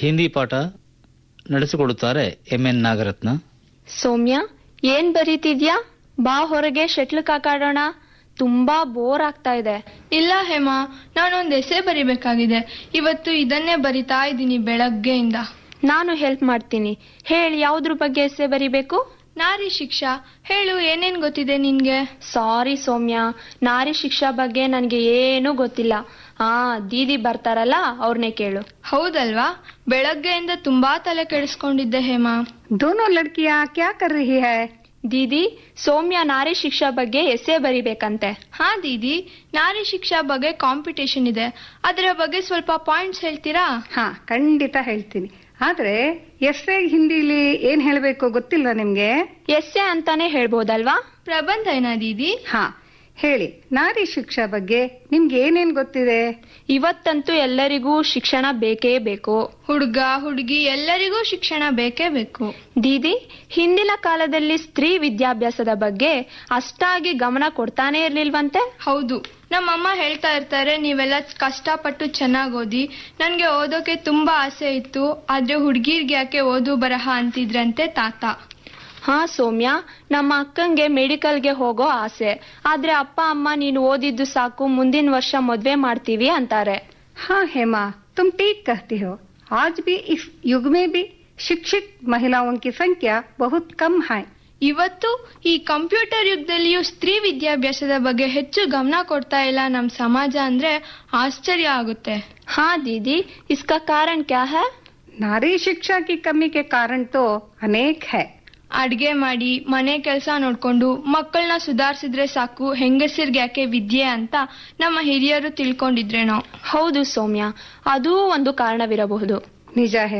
ಹಿಂದಿ ಪಾಠ ನಡೆಸಿಕೊಡುತ್ತಾರೆ M N Nagaratna ಸೌಮ್ಯ ಏನ್ ಬರೀತಿದ್ಯಾ ಬಾ ಹೊರಗೆ ಶಟ್ಲ್ ಕಾಕಾಡೋಣ ತುಂಬಾ ಬೋರ್ ಆಗ್ತಾ ಇದೆ ಇಲ್ಲ ಹೇಮಾ ನಾನೊಂದು ಎಸೆ ಬರಿಬೇಕಾಗಿದೆ ಇವತ್ತು ಇದನ್ನೇ ಬರಿತಾ ಇದ್ದೀನಿ ಬೆಳಗ್ಗೆಯಿಂದ ನಾನು ಹೆಲ್ಪ್ ಮಾಡ್ತೀನಿ ಹೇಳಿ ಯಾವ್ದ್ರ ಬಗ್ಗೆ ಎಸ್ಸೆ ಬರಿಬೇಕು ನಾರಿ ಶಿಕ್ಷಾ ಹೇಳು ಏನೇನ್ ಗೊತ್ತಿದೆ ನಿನ್ಗೆ ಸಾರಿ ಸೌಮ್ಯ ನಾರಿ ಶಿಕ್ಷಾ ಬಗ್ಗೆ ನನ್ಗೆ ಏನೂ ಗೊತ್ತಿಲ್ಲ ಆ ದೀದಿ ಬರ್ತಾರಲ್ಲ ಅವ್ರನ್ನೇ ಕೇಳು ಹೌದಲ್ವಾ ಬೆಳಗ್ಗೆಯಿಂದ ತುಂಬಾ ತಲೆ ಕೆಡಿಸ್ಕೊಂಡಿದ್ದೆ ಹೇಮಾ दोनों लड़कियां क्या कर रही है ದೀದಿ ಸೌಮ್ಯ ನಾರಿ ಶಿಕ್ಷಾ ಬಗ್ಗೆ ಎಸ್ಸೆ ಬರಿಬೇಕಂತೆ ಹಾ ದೀದಿ ನಾರಿ ಶಿಕ್ಷಾ ಬಗ್ಗೆ ಕಾಂಪಿಟೇಷನ್ ಇದೆ ಅದರ ಬಗ್ಗೆ ಸ್ವಲ್ಪ ಪಾಯಿಂಟ್ಸ್ ಹೇಳ್ತೀರಾ ಹಾ ಖಂಡಿತ ಹೇಳ್ತೀನಿ ಆದ್ರೆ ಎಸ್ಸೆ ಹಿಂದಿಲಿ ಏನ್ ಹೇಳ್ಬೇಕು ಗೊತ್ತಿಲ್ಲ ನಿಮ್ಗೆ ಎಸ್ಸೆ ಅಂತಾನೆ ಹೇಳ್ಬೋದಲ್ವಾ ಪ್ರಬಂಧ ಏನಾ ದೀದಿ ಹಾ ಹೇಳಿ ನಾರಿ ಶಿಕ್ಷಾ ಬಗ್ಗೆ ನಿಮ್ಗೆ ಏನೇನ್ ಗೊತ್ತಿದೆ ಇವತ್ತಂತೂ ಎಲ್ಲರಿಗೂ ಶಿಕ್ಷಣ ಬೇಕೇ ಬೇಕು ಹುಡುಗ ಹುಡುಗಿ ಎಲ್ಲರಿಗೂ ಶಿಕ್ಷಣ ಬೇಕೇ ಬೇಕು ದೀದಿ ಹಿಂದಿನ ಕಾಲದಲ್ಲಿ ಸ್ತ್ರೀ ವಿದ್ಯಾಭ್ಯಾಸದ ಬಗ್ಗೆ ಅಷ್ಟಾಗಿ ಗಮನ ಕೊಡ್ತಾನೆ ಇರ್ಲಿಲ್ವಂತೆ ಹೌದು ನಮ್ಮಮ್ಮ ಹೇಳ್ತಾ ಇರ್ತಾರೆ ನೀವೆಲ್ಲ ಕಷ್ಟಪಟ್ಟು ಚೆನ್ನಾಗಿ ಓದಿ ನನ್ಗೆ ಓದೋಕೆ ತುಂಬಾ ಆಸೆ ಇತ್ತು ಆದ್ರೆ ಹುಡ್ಗಿರ್ಗೆ ಯಾಕೆ ಓದು ಬರಹ ಅಂತಿದ್ರಂತೆ ತಾತ ಹಾ ಸೌಮ್ಯ ನಮ್ಮ ಅಕ್ಕಂಗೆ ಮೆಡಿಕಲ್ಗೆ ಹೋಗೋ ಆಸೆ ಆದ್ರೆ ಅಪ್ಪ ಅಮ್ಮ ನೀನು ಓದಿದ್ದು ಸಾಕು ಮುಂದಿನ ವರ್ಷ ಮದ್ವೆ ಮಾಡ್ತೀವಿ ಅಂತಾರೆ हाँ हेमा तुम ठीक कहती हो आज भी इस युग में भी शिक्षित महिलाओं की संख्या बहुत कम है ಇವತ್ತು ಈ ಕಂಪ್ಯೂಟರ್ ಯುಗದಲ್ಲಿಯೂ ಸ್ತ್ರೀ ವಿದ್ಯಾಭ್ಯಾಸದ ಬಗ್ಗೆ ಹೆಚ್ಚು ಗಮನ ಕೊಡ್ತಾ ಇಲ್ಲ ನಮ್ ಸಮಾಜ ಅಂದ್ರೆ ಆಶ್ಚರ್ಯ ಆಗುತ್ತೆ हाँ दीदी इसका कारण क्या है नारी शिक्षा की कमी के कारण तो अनेक है ಅಡ್ಗೆ ಮಾಡಿ ಮನೆ ಕೆಲಸ ನೋಡ್ಕೊಂಡು ಮಕ್ಕಳನ್ನ ಸುಧಾರಿಸಿದ್ರೆ ಸಾಕು ಹೆಂಗಸರ್ಗೆ ಯಾಕೆ ವಿದ್ಯೆ ಅಂತ ನಮ್ಮ ಹಿರಿಯರು ತಿಳ್ಕೊಂಡಿದ್ರೇನೋ ಹೌದು ಸೌಮ್ಯ ಅದೂ ಒಂದು ಕಾರಣವಿರಬಹುದು ನಿಜ है